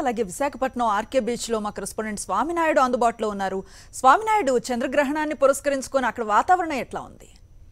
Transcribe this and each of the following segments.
అలాగే Visakhapatnam RK beach లో మా కరెస్పాండెంట్ స్వామినాయుడు అందుబాటులో ఉన్నారు స్వామినాయుడు చంద్రగ్రహణాన్ని పురస్కరించుకొని అక్కడ వాతావరణం ఎట్లా ఉంది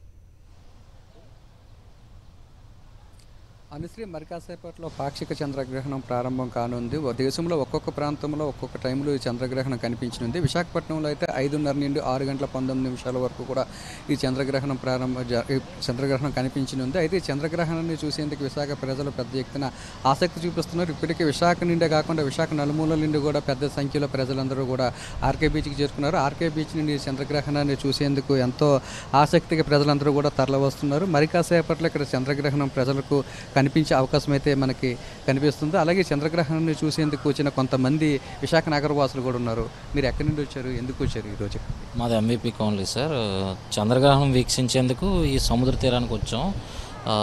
అనుశ్రీ మరి కాసేపట్లో పాక్షిక చంద్రగ్రహణం ప్రారంభం కానుంది ఓ దేశంలో ఒక్కొక్క ప్రాంతంలో ఒక్కొక్క టైంలో ఈ చంద్రగ్రహణం కనిపించనుంది విశాఖపట్నంలో అయితే ఐదున్నర నుండి ఆరు గంటల పంతొమ్మిది నిమిషాల వరకు కూడా ఈ చంద్రగ్రహణం ప్రారంభ జ- ఈ చంద్రగ్రహణం కనిపించనుంది అయితే ఈ చంద్రగ్రహణాన్ని చూసేందుకు విశాఖ ప్రజలు పెద్ద ఎత్తున ఆసక్తి చూపిస్తున్నారు ఇప్పటికే విశాఖ నుండే కాకుండా విశాఖ నలుమూలల నుండి కూడా పెద్ద సంఖ్యలో ప్రజలందరూ కూడా ఆర్కే బీచ్కి చేరుకున్నారు ఆర్కే బీచ్ నుండి ఈ చంద్రగ్రహణాన్ని చూసేందుకు ఎంతో ఆసక్తిగా ప్రజలందరూ కూడా తరలివస్తున్నారు మరి కాసేపట్లో ఇక్కడ చంద్రగ్రహణం ప్రజలకు కనిపించే అవకాశం అయితే మనకి కనిపిస్తుంది అలాగే చంద్రగ్రహణాన్ని చూసేందుకు వచ్చిన కొంతమంది విశాఖ నగరవాసులు కూడా ఉన్నారు మీరు ఎక్కడి నుండి వచ్చారు ఎందుకు వచ్చారు ఈరోజు మాది ఎంవిపి కాలనీ సార్ చంద్రగ్రహణం వీక్షించేందుకు ఈ సముద్ర తీరానికి వచ్చాం ఆ,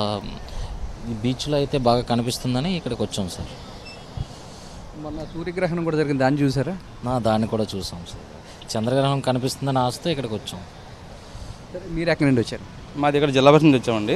ఈ బీచ్లో అయితే బాగా కనిపిస్తుందని ఇక్కడికి వచ్చాం సార్ మొన్న సూర్యగ్రహణం కూడా జరిగింది దాన్ని చూసారా నా దాన్ని కూడా చూసాం సార్ చంద్రగ్రహణం కనిపిస్తుందని ఆశతో ఇక్కడికి వచ్చాం సరే, మీరు ఎక్కడి నుండి వచ్చారు మాది ఇక్కడ జిల్లా పరిషత్ నుంచి వచ్చామండి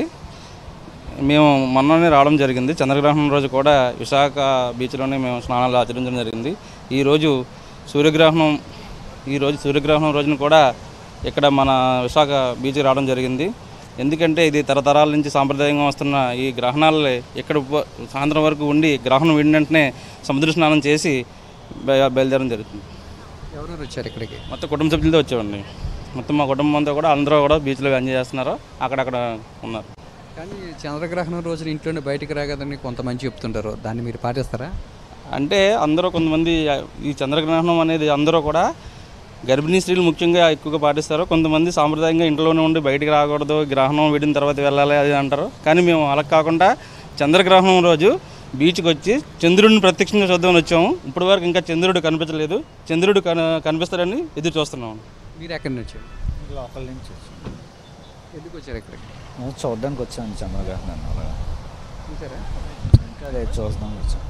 మేము మొన్ననే రావడం జరిగింది చంద్రగ్రహణం రోజు కూడా విశాఖ బీచ్లోనే మేము స్నానాలు ఆచరించడం జరిగింది ఈరోజు సూర్యగ్రహణం ఈరోజు సూర్యగ్రహణం రోజున కూడా ఇక్కడ మన విశాఖ బీచ్కి రావడం జరిగింది ఎందుకంటే ఇది తరతరాల నుంచి సాంప్రదాయంగా వస్తున్న ఈ గ్రహణాలే ఇక్కడ ఉప- సాయంత్రం వరకు ఉండి గ్రహణం విడిన వెంటనే సముద్ర స్నానం చేసి బయ- బయలుదేరడం జరుగుతుంది ఎవరెవరు వచ్చారు ఇక్కడికి మొత్తం కుటుంబ సభ్యులతో వచ్చామండి మొత్తం మా కుటుంబం అంతా కూడా అందరూ కూడా బీచ్లో ఎంజాయ్ చేస్తున్నారు అక్కడక్కడ ఉన్నారు కానీ చంద్రగ్రహణం రోజున ఇంట్లోనే బయటికి రాగదని కొంతమంది చెప్తుంటారు దాన్ని మీరు పాటిస్తారా అంటే అందరూ కొంతమంది ఈ చంద్రగ్రహణం అనేది అందరూ కూడా గర్భిణీ స్త్రీలు ముఖ్యంగా ఎక్కువగా పాటిస్తారు కొంతమంది సాంప్రదాయంగా ఇంట్లోనే ఉండి బయటికి రాకూడదు గ్రహణం విడిన తర్వాత వెళ్ళాలి అది అంటారు కానీ మేము అలా కాకుండా చంద్రగ్రహణం రోజు బీచ్కి వచ్చి చంద్రుడిని ప్రత్యక్షంగా చూద్దామని వచ్చాము ఇప్పటి వరకు ఇంకా చంద్రుడు కనిపించలేదు చంద్రుడు కన కనిపిస్తాడని ఎదురు చూస్తున్నాము మీరు ఎక్కడి నుంచి వచ్చారు లోపల నుంచి వచ్చాను. ఎందుకు వచ్చారు ఇక్కడికి నేను చూడడానికి వచ్చాను చంద్రగ్రహణాన్ని అలాగా చూసారా ఇంకా రేపు చూద్దాం వచ్చాను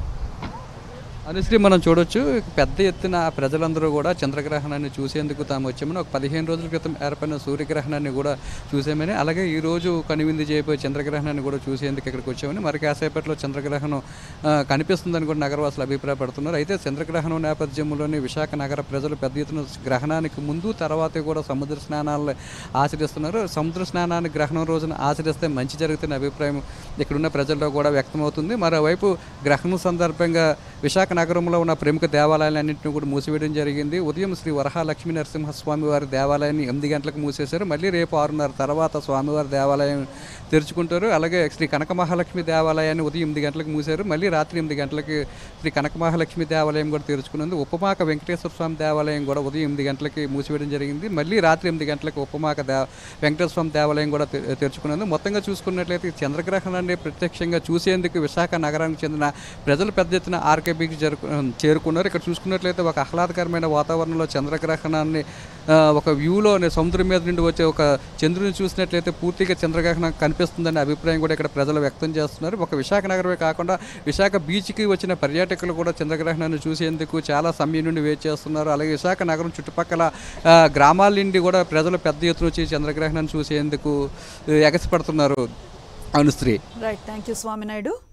అనుశ్రీ మనం చూడొచ్చు పెద్ద ఎత్తున ప్రజలందరూ కూడా చంద్రగ్రహణాన్ని చూసేందుకు తాము వచ్చామని ఒక పదిహేను రోజుల క్రితం ఏర్పడిన సూర్యగ్రహణాన్ని కూడా చూసామని అలాగే ఈ రోజు కనువిందు చేయబోయే చంద్రగ్రహణాన్ని కూడా చూసేందుకు ఇక్కడికి వచ్చామని మరి కాసేపట్లో చంద్రగ్రహణం ఆ, కనిపిస్తుందని కూడా నగరవాసులు అభిప్రాయపడుతున్నారు అయితే చంద్రగ్రహణం నేపథ్యంలోని విశాఖ నగర ప్రజలు పెద్ద ఎత్తున గ్రహణానికి ముందు తర్వాత కూడా సముద్ర స్నానాలను ఆచరిస్తున్నారు సముద్ర స్నానాన్ని గ్రహణం రోజున ఆచరిస్తే మంచి జరుగుతున్న అభిప్రాయం ఇక్కడున్న ప్రజల్లో కూడా వ్యక్తమవుతుంది మరోవైపు గ్రహణం సందర్భంగా విశాఖ నగరంలో ఉన్న ప్రముఖ దేవాలయాలన్నింటినీ కూడా మూసివేయడం జరిగింది ఉదయం శ్రీ వరహ లక్ష్మీ నరసింహస్వామి వారి దేవాలయాన్ని ఎనిమిది గంటలకు మూసేశారు మళ్ళీ రేపు ఆరున్నర తర్వాత స్వామివారి దేవాలయం తెరుచుకుంటారు అలాగే శ్రీ కనక మహాలక్ష్మి దేవాలయాన్ని ఉదయం ఎనిమిది గంటలకు మూసారు మళ్ళీ రాత్రి ఎనిమిది గంటలకి శ్రీ కనక మహాలక్ష్మి దేవాలయం కూడా తెరుచుకున్నది ఉపమాక వెంకటేశ్వర స్వామి దేవాలయం కూడా ఉదయం ఎనిమిది గంటలకి మూసివేయడం జరిగింది మళ్ళీ రాత్రి ఎనిమిది గంటలకు ఉపమాక దే వెంకటేశ్వర స్వామి దేవాలయం కూడా తె- తెరుచుకున్నది మొత్తంగా చూసుకున్నట్లయితే ఈ చంద్రగ్రహణాన్ని ప్రత్యక్షంగా చూసేందుకు విశాఖ నగరానికి చెందిన ప్రజలు పెద్ద ఎత్తున ఆర్కే బీచ్ జరుపు చేరుకున్నారు ఇక్కడ చూసుకున్నట్లయితే ఒక ఆహ్లాదకరమైన వాతావరణంలో చంద్రగ్రహణాన్ని ఆ, ఒక వ్యూలో సముద్రం మీద నుండి వచ్చే ఒక చంద్రుని చూసినట్లయితే పూర్తిగా చంద్రగ్రహణం కనిపిస్తుందనే అభిప్రాయం కూడా ఇక్కడ ప్రజలు వ్యక్తం చేస్తున్నారు ఒక విశాఖ నగరమే కాకుండా విశాఖ బీచ్కి వచ్చిన పర్యాటకులు కూడా చంద్రగ్రహణాన్ని చూసేందుకు చాలా సమయం నుండి వెయిట్ చేస్తున్నారు అలాగే విశాఖ నగరం చుట్టుపక్కల ఆ, గ్రామాల నుండి కూడా ప్రజలు పెద్ద ఎత్తున వచ్చి చంద్రగ్రహణాన్ని చూసేందుకు ఆ, ఎగసిపడుతున్నారు Anusri right thank you Swami Naidu